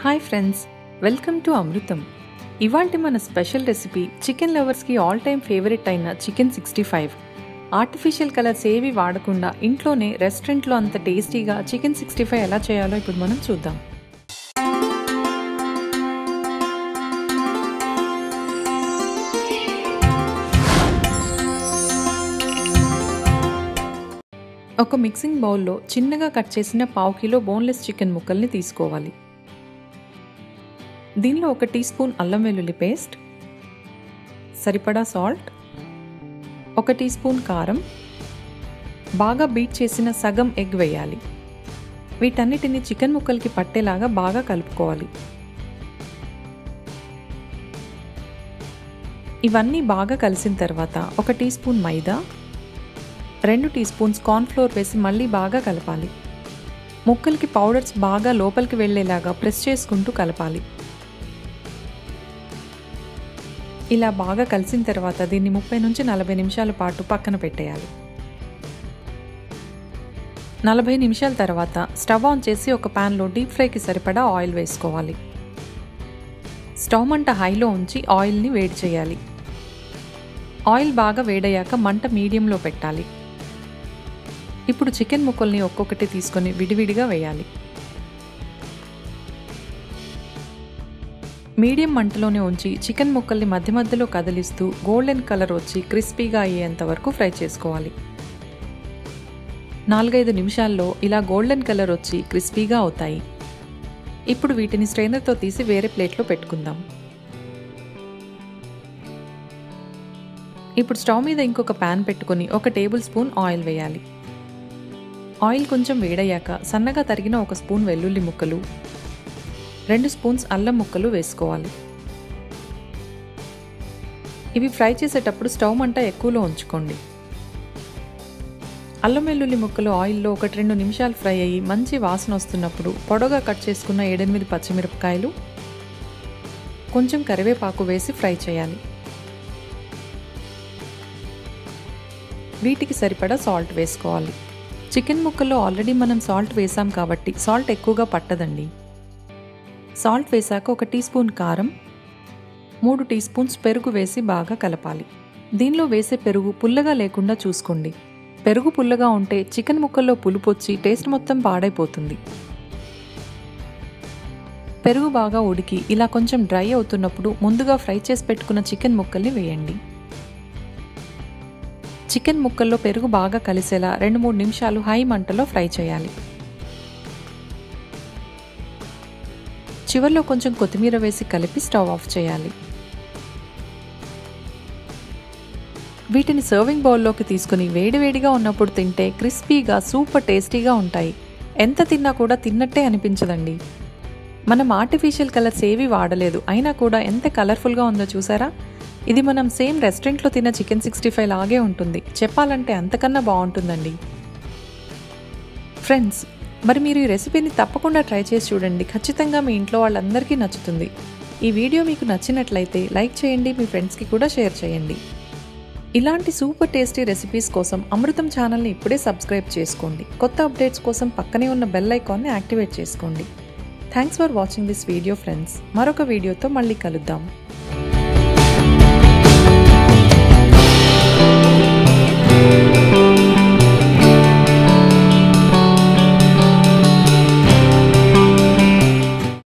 hi friends welcome to Amrutham ఇవాల్టి మన special recipe chicken లవర్స్కి ఆల్ టైమ్ ఫేవరెట్ అయిన chicken sixty five artificial colours ఏవి వాడకుండా ఇంట్లోనే రెస్టారెంట్లో అంత టేస్టీగా చికెన్ సిక్స్టీ ఫైవ్ ఎలా చేయాలో ఇప్పుడు మనం చూద్దాం ఒక మిక్సింగ్ బౌల్లో చిన్నగా కట్ చేసిన పావు కిలో బోన్లెస్ చికెన్ ముక్కల్ని తీసుకోవాలి దీనిలో ఒక టీ స్పూన్ అల్లం వెల్లుల్లి పేస్ట్ సరిపడా సాల్ట్ ఒక టీ స్పూన్ కారం బాగా బీట్ చేసిన సగం ఎగ్ వేయాలి వీటన్నిటిని చికెన్ ముక్కలకి పట్టేలాగా బాగా కలుపుకోవాలి ఇవన్నీ బాగా కలిసిన తర్వాత ఒక టీ స్పూన్ మైదా రెండు టీ స్పూన్స్ కార్న్ఫ్లోర్ వేసి మళ్ళీ బాగా కలపాలి ముక్కలకి పౌడర్స్ బాగా లోపలికి వెళ్ళేలాగా ప్రెస్ చేసుకుంటూ కలపాలి ఇలా బాగా కలిసిన తర్వాత దీన్ని ముప్పై నుంచి నలభై నిమిషాల పాటు పక్కన పెట్టేయాలి నలభై నిమిషాల తర్వాత స్టవ్ ఆన్ చేసి ఒక ప్యాన్లో డీప్ ఫ్రైకి సరిపడా ఆయిల్ వేసుకోవాలి స్టవ్ మంట హైలో ఉంచి ఆయిల్ని వేడి చేయాలి ఆయిల్ బాగా వేడయ్యాక మంట మీడియంలో పెట్టాలి ఇప్పుడు చికెన్ ముక్కల్ని ఒక్కొక్కటి తీసుకొని విడివిడిగా వేయాలి మీడియం మంటలోనే ఉంచి చికెన్ ముక్కల్ని మధ్య మధ్యలో కదిలిస్తూ గోల్డెన్ కలర్ వచ్చి క్రిస్పీగా అయ్యేంత వరకు ఫ్రై చేసుకోవాలి నాలుగైదు నిమిషాల్లో ఇలా గోల్డెన్ కలర్ వచ్చి క్రిస్పీగా అవుతాయి ఇప్పుడు వీటిని స్ట్రైనర్తో తీసి వేరే ప్లేట్లో పెట్టుకుందాం ఇప్పుడు స్టవ్ మీద ఇంకొక ప్యాన్ పెట్టుకుని ఒక టేబుల్ స్పూన్ ఆయిల్ వేయాలి ఆయిల్ కొంచెం వేడయ్యాక సన్నగా తరిగిన ఒక స్పూన్ వెల్లుల్లి ముక్కలు రెండు స్పూన్స్ అల్లం ముక్కలు వేసుకోవాలి ఇవి ఫ్రై చేసేటప్పుడు స్టవ్ మంట ఎక్కువలో ఉంచుకోండి అల్లం వెల్లుల్లి ముక్కలు ఆయిల్లో ఒకటి రెండు నిమిషాలు ఫ్రై అయ్యి మంచి వాసన వస్తున్నప్పుడు పొడగా కట్ చేసుకున్న ఏడెనిమిది పచ్చిమిరపకాయలు కొంచెం కరివేపాకు వేసి ఫ్రై చేయాలి వీటికి సరిపడా సాల్ట్ వేసుకోవాలి చికెన్ ముక్కల్లో ఆల్రెడీ మనం సాల్ట్ వేసాం కాబట్టి సాల్ట్ ఎక్కువగా పట్టదండి సాల్ట్ వేశాక ఒక టీ స్పూన్ కారం మూడు టీ స్పూన్స్ పెరుగు వేసి బాగా కలపాలి దీనిలో వేసే పెరుగు పుల్లగా లేకుండా చూసుకోండి పెరుగు పుల్లగా ఉంటే చికెన్ ముక్కల్లో పులుపు వచ్చి టేస్ట్ మొత్తం పాడైపోతుంది పెరుగు బాగా ఉడికి ఇలా కొంచెం డ్రై అవుతున్నప్పుడు ముందుగా ఫ్రై చేసి పెట్టుకున్న చికెన్ ముక్కల్ని వేయండి చికెన్ ముక్కల్లో పెరుగు బాగా కలిసేలా రెండు మూడు నిమిషాలు హై మంటలో ఫ్రై చేయాలి చివరిలో కొంచెం కొత్తిమీర వేసి కలిపి స్టవ్ ఆఫ్ చేయాలి వీటిని సర్వింగ్ బౌల్లోకి తీసుకుని వేడివేడిగా ఉన్నప్పుడు తింటే క్రిస్పీగా సూపర్ టేస్టీగా ఉంటాయి ఎంత తిన్నా కూడా తిన్నట్టే అనిపించదండి మనం ఆర్టిఫిషియల్ కలర్స్ ఏవి వాడలేదు అయినా కూడా ఎంత కలర్ఫుల్గా ఉందో చూసారా ఇది మనం సేమ్ రెస్టారెంట్లో తిన్న చికెన్ సిక్స్టీ ఫైవ్ లాగే ఉంటుంది చెప్పాలంటే అంతకన్నా బాగుంటుందండి ఫ్రెండ్స్ మరి మీరు ఈ రెసిపీని తప్పకుండా ట్రై చేసి చూడండి ఖచ్చితంగా మీ ఇంట్లో వాళ్ళందరికీ నచ్చుతుంది ఈ వీడియో మీకు నచ్చినట్లయితే లైక్ చేయండి మీ ఫ్రెండ్స్కి కూడా షేర్ చేయండి ఇలాంటి సూపర్ టేస్టీ రెసిపీస్ కోసం అమృతం ఛానల్ని ఇప్పుడే సబ్స్క్రైబ్ చేసుకోండి కొత్త అప్డేట్స్ కోసం పక్కనే ఉన్న బెల్ ఐకాన్ని యాక్టివేట్ చేసుకోండి thanks for watching this video friends మరొక వీడియోతో మళ్ళీ కలుద్దాం